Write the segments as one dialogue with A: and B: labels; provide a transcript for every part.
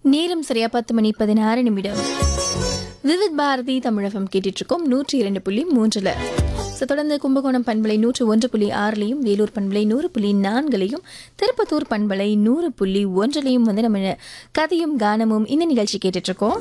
A: நேரம் சரியா பத்து மணி பதினாறு நிமிடம் விவித் பாரதி தமிழகம் கேட்டுட்டு இருக்கோம் நூற்றி இரண்டு புள்ளி மூன்றுல ஸோ தொடர்ந்து கும்பகோணம் பண்பலை நூற்று ஒன்று புள்ளி ஆறுலையும் வேலூர் பண்பலை நூறு புள்ளி நான்குலையும் திருப்பத்தூர் பண்பலை நூறு புள்ளி ஒன்றுலையும் வந்து நம்ம கதையும் கானமும் இந்த நிகழ்ச்சி கேட்டுட்டு இருக்கோம்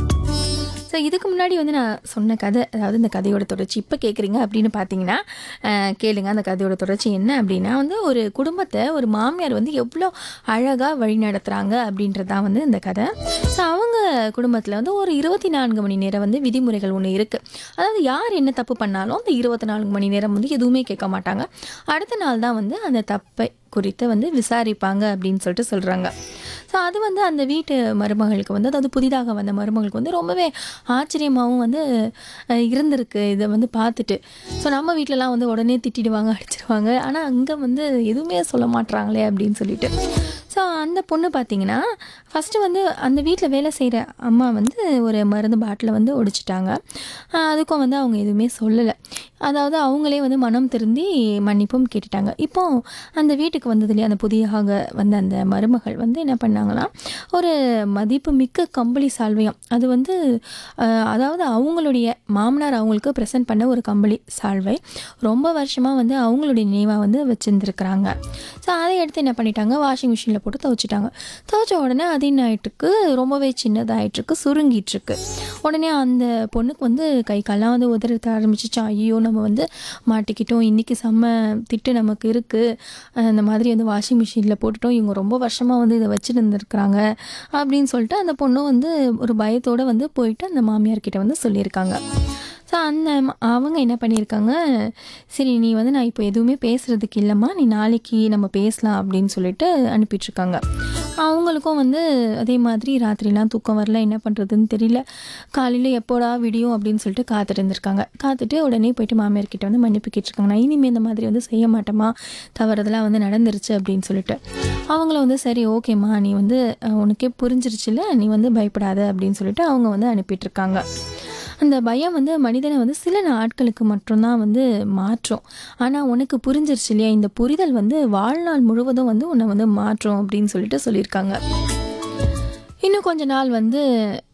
A: ஸோ இதுக்கு முன்னாடி வந்து நான் சொன்ன கதை அதாவது இந்த கதையோட தொடர்ச்சி இப்போ கேட்குறீங்க அப்படின்னு பார்த்தீங்கன்னா அஹ், கேளுங்க அந்த கதையோட தொடர்ச்சி என்ன அப்படின்னா வந்து ஒரு குடும்பத்தை ஒரு மாமியார் வந்து எவ்வளோ அழகாக வழி நடத்துகிறாங்க அப்படின்றது தான் வந்து இந்த கதை ஸோ அவங்க குடும்பத்தில் வந்து ஒரு இருபத்தி நான்கு மணி நேரம் வந்து விதிமுறைகள் ஒன்று இருக்குது அதாவது யார் என்ன தப்பு பண்ணாலும் அந்த இருபத்தி நான்கு மணி நேரம் வந்து எதுவுமே கேட்க மாட்டாங்க அடுத்த நாள் தான் வந்து அந்த தப்பை குறித்து வந்து விசாரிப்பாங்க அப்படின்னு சொல்லிட்டு சொல்கிறாங்க ஸோ அது வந்து அந்த வீட்டு மருமகளுக்கு வந்து அதாவது புதிதாக வந்த மருமகளுக்கு வந்து ரொம்பவே ஆச்சரியமாகவும் வந்து அஹ், இருந்திருக்கு இதை வந்து பார்த்துட்டு ஸோ நம்ம வீட்டிலலாம் வந்து உடனே திட்டிடுவாங்க அடிச்சிடுவாங்க ஆனால் அங்கே வந்து எதுவுமே சொல்ல மாட்றாங்களே அப்படின்னு சொல்லிட்டு ஸோ அந்த பொண்ணு பார்த்தீங்கன்னா ஃபஸ்ட்டு வந்து அந்த வீட்டில் வேலை செய்கிற அம்மா வந்து ஒரு மருந்து பாட்டிலை வந்து ஒடிச்சிட்டாங்க ஆஹ் அதுக்கும் வந்து அவங்க எதுவுமே சொல்லலை அதாவது அவங்களே வந்து மனம் திருந்தி மன்னிப்பும் கேட்டுட்டாங்க இப்போ அந்த வீட்டுக்கு வந்ததுலேயே அந்த புதியாக வந்த அந்த மருமகள் வந்து என்ன பண்ணாங்கன்னா ஒரு மதிப்பு மிக்க கம்பளி சால்வையம் அது வந்து ஆஹ் அதாவது அவங்களுடைய மாமனார் அவங்களுக்கு ப்ரெசென்ட் பண்ண ஒரு கம்பளி சால்வை ரொம்ப வருஷமாக வந்து அவங்களுடைய நினைவாக வந்து வச்சுருந்துருக்குறாங்க ஸோ அதை எடுத்து என்ன பண்ணிட்டாங்க வாஷிங் மிஷினில் போட்டு துவைச்சிட்டாங்க துவைச்ச உடனே அது என்ன ஆயிட்டிருக்கு ரொம்பவே சின்னதாயிட்டிருக்கு சுருங்கிட்டுருக்கு உடனே அந்த பொண்ணுக்கு வந்து கை கால்லாம் வந்து உதறத்த ஆரம்பிச்சிச்சா ஐயோ நம்ம வந்து மாட்டிக்கிட்டோம் இன்றைக்கி செம்ம திட்டு நமக்கு இருக்குது அந்த மாதிரி வந்து வாஷிங் மிஷினில் போட்டுட்டோம் இவங்க ரொம்ப வருஷமாக வந்து இதை வச்சுருந்துருக்குறாங்க அப்படின்னு சொல்லிட்டு அந்த பொண்ணும் வந்து ஒரு பயத்தோடு வந்து போயிட்டு அந்த மாமியார் கிட்ட வந்து சொல்லியிருக்காங்க ஸோ அந்த ம- அவங்க என்ன பண்ணியிருக்காங்க சரி நீ வந்து நான் இப்போ எதுவுமே பேசுகிறதுக்கு இல்லைம்மா நீ நாளைக்கு நம்ம பேசலாம் அப்படின்னு சொல்லிட்டு அனுப்பிட்டுருக்காங்க அவங்களுக்கும் வந்து அதே மாதிரி ராத்திரிலாம் தூக்கம் வரல என்ன பண்ணுறதுன்னு தெரியல காலையில் எப்போடா விடியும் அப்படின்னு சொல்லிட்டு காத்துட்டு இருந்திருக்காங்க காத்துட்டு உடனே போயிட்டு மாமியார் கிட்ட வந்து மன்னிப்பு கேட்டிருக்காங்க நான் இனிமேல் இந்த மாதிரி வந்து செய்ய மாட்டேமா தவறுதெல்லாம் வந்து நடந்துருச்சு அப்படின்னு சொல்லிட்டு அவங்கள வந்து சரி ஓகேம்மா நீ வந்து அஹ், உனக்கே புரிஞ்சிருச்சுல நீ வந்து பயப்படாத அப்படின்னு சொல்லிட்டு அவங்க வந்து அனுப்பிட்டுருக்காங்க அந்த பயம் வந்து மனிதனை வந்து சில நாட்களுக்கு மட்டும்தான் வந்து மாற்றும் ஆனால் உனக்கு புரிஞ்சிருச்சு இல்லையா இந்த புரிதல் வந்து வாழ்நாள் முழுவதும் வந்து உன்னை வந்து மாற்றும் அப்படின்னு சொல்லிட்டு சொல்லியிருக்காங்க இன்னும் கொஞ்ச நாள் வந்து